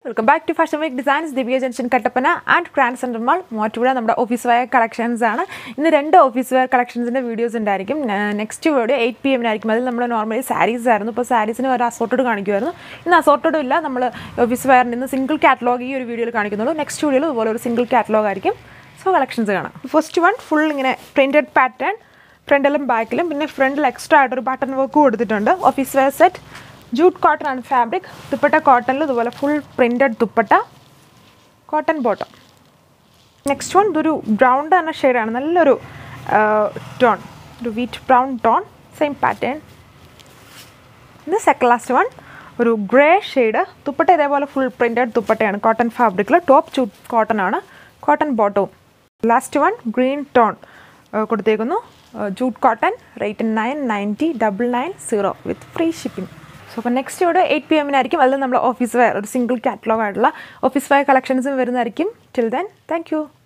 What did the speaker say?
welcome back to fashion week designs Divya junction Kattappana and grand centre mall Muvattupuzha നമ്മുടെ office wear collections ആണ് ഇന്ന് രണ്ട് office wear കളക്ഷൻസിൻ്റെ videos ഉണ്ടായിരിക്കും നെക്സ്റ്റ് വീഡിയോ എയ്റ്റ് പി എമ്മിനായിരിക്കും അതിൽ നമ്മൾ നോർമലി സാരീസ് ആയിരുന്നു ഇപ്പോൾ സാരീസിന് ഒരു അസോർട്ടഡ് കാണിക്കുമായിരുന്നു ഇന്ന് അസോർട്ടഡും ഇല്ല നമ്മൾ ഓഫീസ് വെയറിന് ഇന്ന് സിംഗിൾ കാറ്റലോഗ് ഈ ഒരു വീഡിയോയിൽ കാണിക്കുന്നുള്ളൂ നെക്സ്റ്റ് വീഡിയോയിൽ ഇതുപോലെ ഒരു സിംഗിൾ കാറ്റലോഗ് ആയിരിക്കും സോ കളക്ഷൻസ് കാണാം ഫസ്റ്റ് വൺ ഫുൾ ഇങ്ങനെ പ്രിൻറ്റഡ് പാറ്റേൺ ഫ്രണ്ടിലും ബാക്കിലും പിന്നെ ഫ്രണ്ടിൽ എക്സ്ട്രാ ആയിട്ടൊരു ബട്ടൺ വർക്ക് കൊടുത്തിട്ടുണ്ട് office wear set jute cotton ആണ് ഫാബ്രിക് ദുപ്പട്ട കോട്ടണിൽ ഇതുപോലെ full printed dupatta cotton bottom next one ഇതൊരു ബ്രൗൺ തന്നെ ഷെയ്ഡാണ് നല്ലൊരു ടോൺ ഒരു wheat brown tone same pattern ഇത് സെക്കൻഡ് ലാസ്റ്റ് വൺ ഒരു ഗ്രേ ഷെയ്ഡ് ദുപ്പട്ട ഇതേപോലെ ഫുൾ പ്രിൻറ്റഡ് ദുപ്പട്ടയാണ് കോട്ടൺ ഫാബ്രിക്കിൽ ടോപ്പ് ചൂട്ട് കോട്ടൺ ആണ് കോട്ടൺ ബോട്ടവും ലാസ്റ്റ് വൺ ഗ്രീൻ ടോൺ കൊടുത്തേക്കുന്നു jute cotton rate nine ninety double nine zero with free shipping so അപ്പോൾ next ഇവിടെ എയ്റ്റ് പി എമ്മിനായിരിക്കും അതിൽ നമ്മൾ ഓഫീസ് വെയർ ഒരു സിംഗിൾ കാറ്റലോഗ് ആയിട്ടുള്ള ഓഫീസ് വെയർ കളക്ഷൻസും വരുന്നതായിരിക്കും ടിൽ ദെൻ താങ്ക് യു